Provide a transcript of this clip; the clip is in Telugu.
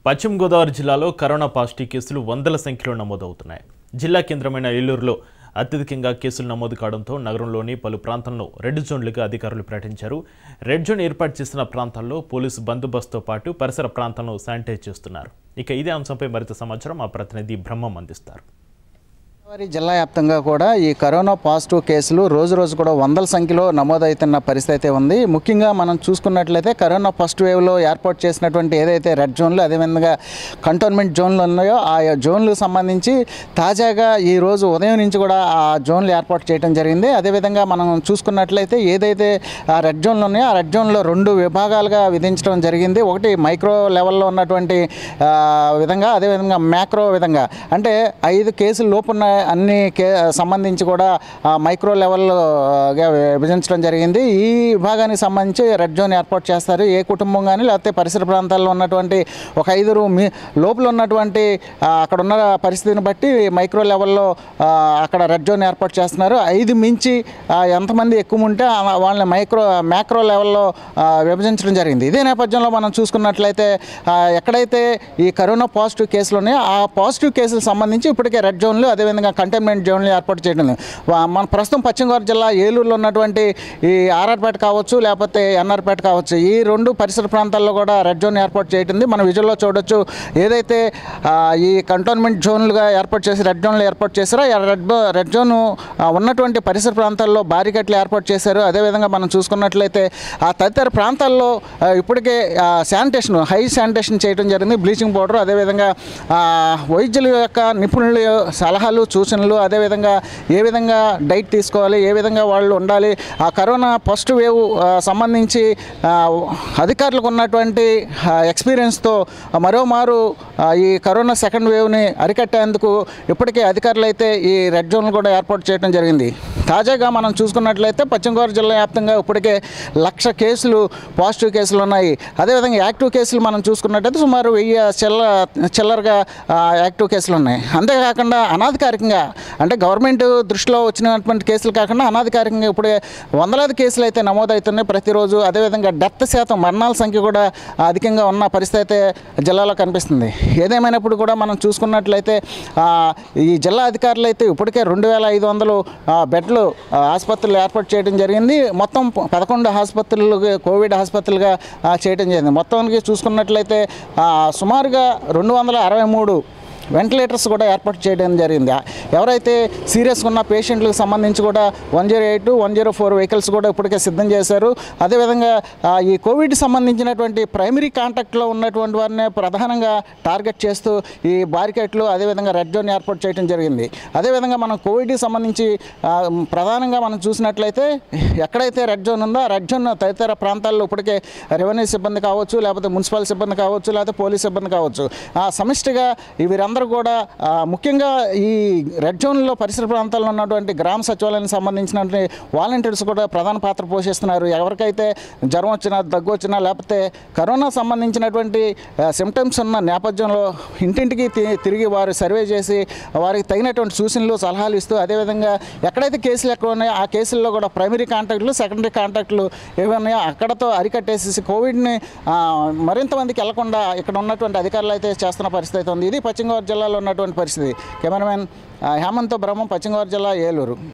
పశ్చిమ గోదావరి జిల్లాలో కరోనా పాజిటివ్ కేసులు వందల సంఖ్యలో నమోదవుతున్నాయి జిల్లా కేంద్రమైన ఏలూరులో అత్యధికంగా కేసులు నమోదు కావడంతో నగరంలోని పలు ప్రాంతాలను రెడ్ జోన్లుగా అధికారులు ప్రకటించారు రెడ్ జోన్ ఏర్పాటు చేసిన ప్రాంతాల్లో పోలీసు బందోబస్తుతో పాటు పరిసర ప్రాంతాలను శానిటైజ్ చేస్తున్నారు ఇక ఇదే అంశంపై మరింత సమాచారం మా ప్రతినిధి బ్రహ్మం అందిస్తారు గోదావరి జిల్లా వ్యాప్తంగా కూడా ఈ కరోనా పాజిటివ్ కేసులు రోజు రోజు కూడా వందల సంఖ్యలో నమోదవుతున్న పరిస్థితి అయితే ఉంది ముఖ్యంగా మనం చూసుకున్నట్లయితే కరోనా ఫస్ట్ వేవ్లో ఏర్పాటు చేసినటువంటి ఏదైతే రెడ్ జోన్లు అదేవిధంగా కంటోన్మెంట్ జోన్లు ఉన్నాయో ఆ జోన్లకు సంబంధించి తాజాగా ఈ రోజు ఉదయం నుంచి కూడా ఆ జోన్లు ఏర్పాటు చేయడం జరిగింది అదేవిధంగా మనం చూసుకున్నట్లయితే ఏదైతే ఆ రెడ్ జోన్లు ఉన్నాయో ఆ రెడ్ జోన్లో రెండు విభాగాలుగా విధించడం జరిగింది ఒకటి మైక్రో లెవెల్లో ఉన్నటువంటి ఆ, విధంగా అదేవిధంగా మ్యాక్రో విధంగా అంటే ఐదు కేసులు లోపున్న అన్ని కే సంబంధించి కూడా ఆ, మైక్రో లెవెల్గా విభజించడం జరిగింది ఈ విభాగానికి సంబంధించి రెడ్ జోన్ ఏర్పాటు చేస్తారు ఏ కుటుంబం కానీ లేకపోతే పరిసర ప్రాంతాల్లో ఉన్నటువంటి ఒక ఐదుగురు మీ లోపల ఉన్నటువంటి ఆ, అక్కడ ఉన్న పరిస్థితిని బట్టి మైక్రో లెవెల్లో ఆ, అక్కడ రెడ్ జోన్ ఏర్పాటు చేస్తున్నారు ఐదు మించి ఆ, ఎంతమంది ఎక్కువ ఉంటే ఆ- వాళ్ళని మైక్రో మ్యాక్రో లెవెల్లో ఆ, విభజించడం జరిగింది ఇదే నేపథ్యంలో మనం చూసుకున్నట్లయితే ఆ, ఎక్కడైతే ఈ కరోనా పాజిటివ్ కేసులు ఉన్నాయో ఆ పాజిటివ్ కేసులకు సంబంధించి ఇప్పటికే రెడ్ జోన్లు అదేవిధంగా కంటైన్మెంట్ జోన్లు ఏర్పాటు చేయడం వా- మన ప్రస్తుతం పశ్చిమ గోదావరి జిల్లా ఏలూరులో ఉన్నటువంటి ఈ ఆర్ఆర్పేట కావచ్చు లేకపోతే ఎన్ఆర్పేట కావచ్చు ఈ రెండు పరిసర ప్రాంతాల్లో కూడా రెడ్ జోన్ ఏర్పాటు చేయడం మనం విజువల్లో చూడొచ్చు ఏదైతే ఆ, ఈ కంటోన్మెంట్ జోన్లుగా ఏర్పాటు చేసి రెడ్ జోన్లు ఏర్పాటు చేశారో ఆ రెడ్ బో- రెడ్ జోన్ ఆ, ఉన్నటువంటి పరిసర ప్రాంతాల్లో బారికెట్లు ఏర్పాటు చేశారు అదేవిధంగా మనం చూసుకున్నట్లయితే ఆ తదితర ప్రాంతాల్లో ఆ, ఇప్పటికే ఆ, శానిటేషన్ హై శానిటేషన్ చేయడం జరిగింది బ్లీచింగ్ పౌడర్ అదేవిధంగా ఆ, వైద్యుల యొక్క నిపుణుల సలహాలు సూచనలు అదేవిధంగా ఏ విధంగా డైట్ తీసుకోవాలి ఏ విధంగా వాళ్ళు ఉండాలి ఆ కరోనా ఫస్ట్ వేవ్ ఆ, సంబంధించి ఆ, అధికారులకు ఉన్నటువంటి ఆ, ఎక్స్పీరియన్స్తో మరోమారు ఆ, ఈ కరోనా సెకండ్ వేవ్ని అరికట్టేందుకు ఇప్పటికే అధికారులు అయితే ఈ రెడ్ జోన్లు కూడా ఏర్పాటు చేయడం జరిగింది తాజాగా మనం చూసుకున్నట్లయితే పశ్చిమ గోదావరి జిల్లా వ్యాప్తంగా ఇప్పటికే లక్ష కేసులు పాజిటివ్ కేసులు ఉన్నాయి అదేవిధంగా యాక్టివ్ కేసులు మనం చూసుకున్నట్లయితే సుమారు వెయ్యి చిల్ల చిల్లరగా ఆ, యాక్టివ్ కేసులు ఉన్నాయి అంతేకాకుండా అనాధికారికంగా అంటే గవర్నమెంట్ దృష్టిలో వచ్చినటువంటి కేసులు కాకుండా అనాధికారికంగా ఇప్పుడే వందలాది కేసులు అయితే నమోదవుతున్నాయి ప్రతిరోజు అదేవిధంగా డెత్ శాతం మరణాల సంఖ్య కూడా అధికంగా ఉన్న పరిస్థితి అయితే జిల్లాలో కనిపిస్తుంది ఏదేమైనప్పుడు కూడా మనం చూసుకున్నట్లయితే ఆ, ఈ జిల్లా అధికారులు అయితే ఇప్పటికే రెండు వేల ఐదు వందలు ఆ, బెడ్లు ఆ, ఆసుపత్రులు ఏర్పాటు చేయడం జరిగింది మొత్తం పదకొండు ఆసుపత్రులు కోవిడ్ ఆసుపత్రులుగా ఆ, చేయడం జరిగింది మొత్తానికి చూసుకున్నట్లయితే ఆ, సుమారుగా రెండు వందల అరవై మూడు వెంటిలేటర్స్ కూడా ఏర్పాటు చేయడం జరిగింది ఎవరైతే సీరియస్గా ఉన్న పేషెంట్లకు సంబంధించి కూడా one zero eight one zero four vehicles కూడా ఇప్పటికే సిద్ధం చేశారు అదేవిధంగా ఆ, ఈ కోవిడ్ సంబంధించినటువంటి ప్రైమరీ కాంటాక్ట్లో ఉన్నటువంటి వారిని ప్రధానంగా టార్గెట్ చేస్తూ ఈ బారికేట్లు అదేవిధంగా రెడ్ జోన్ ఏర్పాటు చేయడం జరిగింది అదేవిధంగా మనం కోవిడ్కి సంబంధించి ఆ, ప్రధానంగా మనం చూసినట్లయితే ఎక్కడైతే రెడ్ జోన్ ఉందో ఆ రెడ్ జోన్ తదితర ప్రాంతాల్లో ఇప్పటికే రెవెన్యూ సిబ్బంది కావచ్చు లేకపోతే మున్సిపల్ సిబ్బంది కావచ్చు లేకపోతే పోలీస్ సిబ్బంది కావచ్చు ఆ సమిష్టిగా ఈ వీరందరూ కూడా ఆ, ముఖ్యంగా ఈ రెడ్ జోన్లో పరిసర ప్రాంతాల్లో ఉన్నటువంటి గ్రామ సచివాలయానికి సంబంధించినటువంటి వాలంటీర్స్ కూడా ప్రధాన పాత్ర పోషిస్తున్నారు ఎవరికైతే జ్వరం వచ్చినా దగ్గు వచ్చినా లేకపోతే కరోనా సంబంధించినటువంటి సిమ్టమ్స్ ఉన్న నేపథ్యంలో ఇంటింటికి తి- తిరిగి వారు సర్వే చేసి వారికి తగినటువంటి సూచనలు సలహాలు ఇస్తూ అదేవిధంగా ఎక్కడైతే కేసులు ఎక్కువ ఉన్నాయో ఆ కేసుల్లో కూడా ప్రైమరీ కాంటాక్ట్లు సెకండరీ కాంటాక్ట్లు ఏవి ఉన్నాయో అక్కడతో అరికట్టేసేసి కోవిడ్ని ఆ, మరింత మందికి వెళ్లకుండా ఇక్కడ ఉన్నటువంటి అధికారులు అయితే చేస్తున్న పరిస్థితి అయితే ఉంది ఇది పశ్చిమ గోదావరి జిల్లాలో ఉన్నటువంటి పరిస్థితి కెమెరామెన్ ఆ, హేమంత్ బ్రహ్మం పశ్చిమ గోదావరి జిల్లా ఏలూరు